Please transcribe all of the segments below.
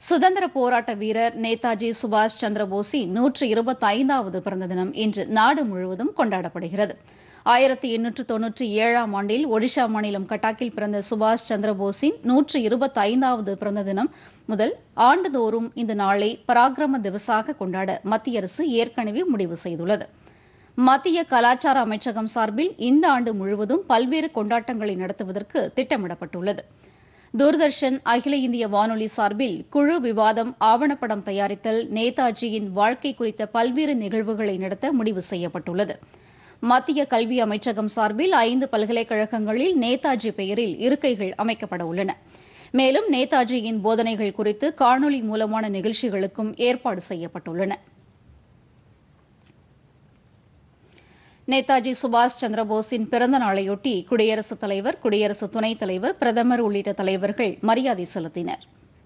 சுதந்திர போராட்ட வீரர் நேதாஜி சுபாஷ் சந்திர போஸின் நூற்று இருபத்தைந்தாவது பிறந்த தினம் இன்று நாடு முழுவதும் கொண்டாடப்படுகிறது ஆயிரத்தி எண்ணூற்று தொன்னூற்றி ஏழாம் ஆண்டில் ஒடிஷா மாநிலம் கட்டாக்கில் பிறந்த சுபாஷ் சந்திர போஸின் நூற்று இருபத்தைந்தாவது பிறந்த தினம் முதல் ஆண்டுதோறும் இந்த நாளை பராக்கிரம திவஸாக கொண்டாட மத்திய அரசு ஏற்கனவே முடிவு செய்துள்ளது மத்திய கலாச்சார அமைச்சகம் சார்பில் இந்த ஆண்டு முழுவதும் பல்வேறு கொண்டாட்டங்களை நடத்துவதற்கு திட்டமிடப்பட்டுள்ளது தூர்தர்ஷன் அகில இந்திய வானொலி சார்பில் குழு விவாதம் ஆவணப்படம் தயாரித்தல் நேதாஜியின் வாழ்க்கை குறித்த பல்வேறு நிகழ்வுகளை நடத்த முடிவு செய்யப்பட்டுள்ளது மத்திய கல்வி அமைச்சகம் சார்பில் ஐந்து பல்கலைக்கழகங்களில் நேதாஜி பெயரில் இருக்கைகள் அமைக்கப்பட உள்ளன மேலும் நேதாஜியின் போதனைகள் குறித்து காணொலி மூலமான நிகழ்ச்சிகளுக்கும் ஏற்பாடு செய்யப்பட்டுள்ளன நேதாஜி சுபாஷ் சந்திரபோஸின் பிறந்த நாளையொட்டி குடியரசுத் தலைவர் குடியரசு துணைத் தலைவர் பிரதமர் உள்ளிட்ட தலைவர்கள் மரியாதை செலுத்தினர்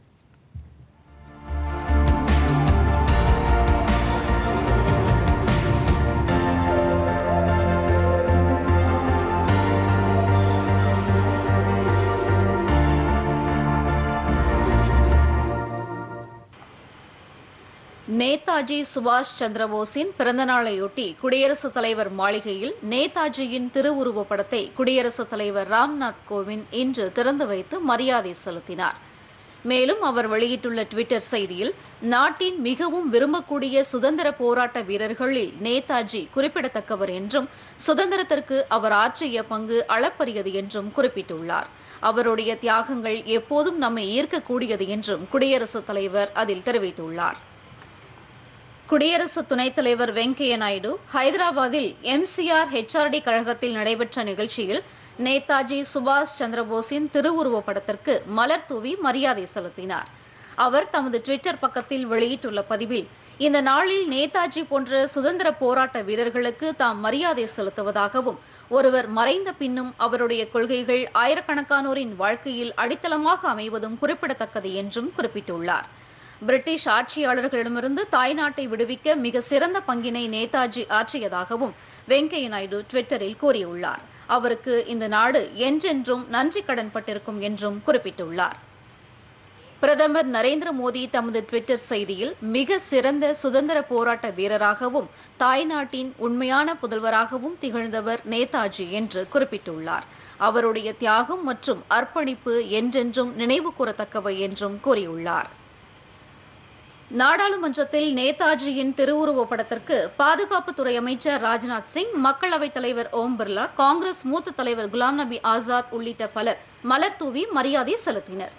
நேதாஜி சுபாஷ் சந்திரபோஸின் பிறந்தநாளையொட்டி குடியரசுத் தலைவர் மாளிகையில் நேதாஜியின் திருவுருவப் படத்தை குடியரசுத் தலைவர் ராம்நாத் கோவிந்த் இன்று திறந்து வைத்து மரியாதை செலுத்தினார் மேலும் அவர் வெளியிட்டுள்ள டுவிட்டர் செய்தியில் நாட்டின் மிகவும் விரும்பக்கூடிய சுதந்திர போராட்ட வீரர்களில் நேதாஜி குறிப்பிடத்தக்கவர் என்றும் சுதந்திரத்திற்கு அவர் ஆற்றிய பங்கு அளப்பரியது என்றும் குறிப்பிட்டுள்ளார் அவருடைய தியாகங்கள் எப்போதும் நம்மை ஈர்க்கக்கூடியது என்றும் குடியரசுத் தலைவர் அதில் தெரிவித்துள்ளார் குடியரசு துணைத் தலைவர் வெங்கையா நாயுடு ஹைதராபாத்தில் எம்சிஆர் ஹெச்ஆர்டி கழகத்தில் நடைபெற்ற நிகழ்ச்சியில் நேதாஜி சுபாஷ் சந்திரபோஸின் திருவுருவப் படத்திற்கு மலர் தூவி மரியாதை செலுத்தினார் அவர் தமது டுவிட்டர் பக்கத்தில் வெளியிட்டுள்ள பதிவில் இந்த நாளில் நேதாஜி போன்ற சுதந்திர போராட்ட வீரர்களுக்கு தாம் மரியாதை செலுத்துவதாகவும் ஒருவர் மறைந்த பின்னும் அவருடைய கொள்கைகள் ஆயிரக்கணக்கானோரின் வாழ்க்கையில் அடித்தளமாக அமைவதும் குறிப்பிடத்தக்கது என்றும் குறிப்பிட்டுள்ளார் பிரிட்டிஷ் ஆட்சியாளர்களிடமிருந்து தாய்நாட்டை விடுவிக்க மிக சிறந்த பங்கினை நேதாஜி ஆற்றியதாகவும் வெங்கையா நாயுடு டுவிட்டரில் கூறியுள்ளார் அவருக்கு இந்த நாடு என்றென்றும் நன்றி கடன்பட்டிருக்கும் என்றும் குறிப்பிட்டுள்ளார் பிரதமர் நரேந்திர மோடி தமது டுவிட்டர் செய்தியில் மிக சிறந்த சுதந்திர போராட்ட வீரராகவும் தாய்நாட்டின் உண்மையான புதல்வராகவும் திகழ்ந்தவர் நேதாஜி என்று குறிப்பிட்டுள்ளார் அவருடைய தியாகம் மற்றும் அர்ப்பணிப்பு என்றென்றும் நினைவு கூறத்தக்கவை என்றும் கூறியுள்ளார் நாடாளுமன்றத்தில் நேதாஜியின் திருவுருவப் படத்திற்கு பாதுகாப்புத்துறை அமைச்சர் ராஜ்நாத் சிங் மக்களவைத் தலைவர் ஓம் பிர்லா காங்கிரஸ் மூத்த தலைவர் குலாம் நபி ஆசாத் உள்ளிட்ட பலர் மலர் தூவி மரியாதை செலுத்தினர்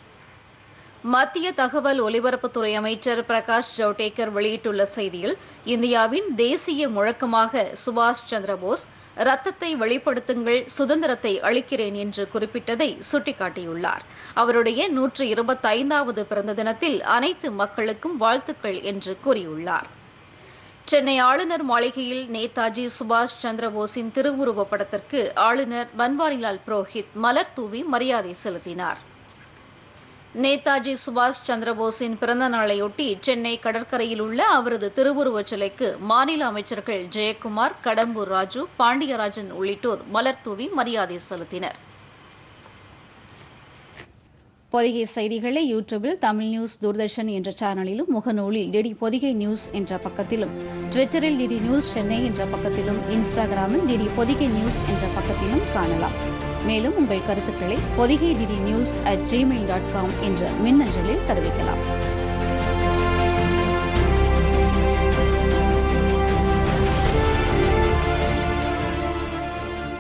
மத்திய தகவல் ஒலிபரப்புத்துறை அமைச்சர் பிரகாஷ் ஜவடேகர் வெளியிட்டுள்ள செய்தியில் இந்தியாவின் தேசிய முழக்கமாக சுபாஷ் சந்திரபோஸ் ரத்தத்தை வெளிப்படுத்துங்கள் சுதந்திரத்தை அளிக்கிறேன் என்று குறிப்பிட்டதை சுட்டிக்காட்டியுள்ளார் அவருடைய நூற்று இருபத்தைந்தாவது பிறந்த தினத்தில் அனைத்து மக்களுக்கும் வாழ்த்துக்கள் என்று கூறியுள்ளார் சென்னை ஆளுநர் மாளிகையில் நேதாஜி சுபாஷ் சந்திரபோஸின் திருவுருவப் படத்திற்கு ஆளுநர் பன்வாரிலால் புரோஹித் மலர் தூவி மரியாதை செலுத்தினார் நேதாஜி சுபாஷ் சந்திரபோஸின் பிறந்த நாளையொட்டி சென்னை கடற்கரையில் உள்ள அவரது திருவுருவச் சிலைக்கு மாநில அமைச்சர்கள் ஜெயக்குமார் கடம்பூர் ராஜு பாண்டியராஜன் உள்ளிட்டோர் மலர் தூவி மரியாதை செலுத்தினர் பொதிகை செய்திகளை யூடியூபில் தமிழ் நியூஸ் தூர்தர்ஷன் என்ற சேனலிலும் முகநூலில் டிடி பொதிகை நியூஸ் என்ற பக்கத்திலும் ட்விட்டரில் டிடி நியூஸ் சென்னை என்ற பக்கத்திலும் இன்ஸ்டாகிராமில் டிடி பொதிகை நியூஸ் என்ற பக்கத்திலும் காணலாம் மேலும் உங்கள் கருத்துக்களை Podhigai DD news at Gmail dot com என்ற மின்னஞ்சலில் தெரிவிக்கலாம்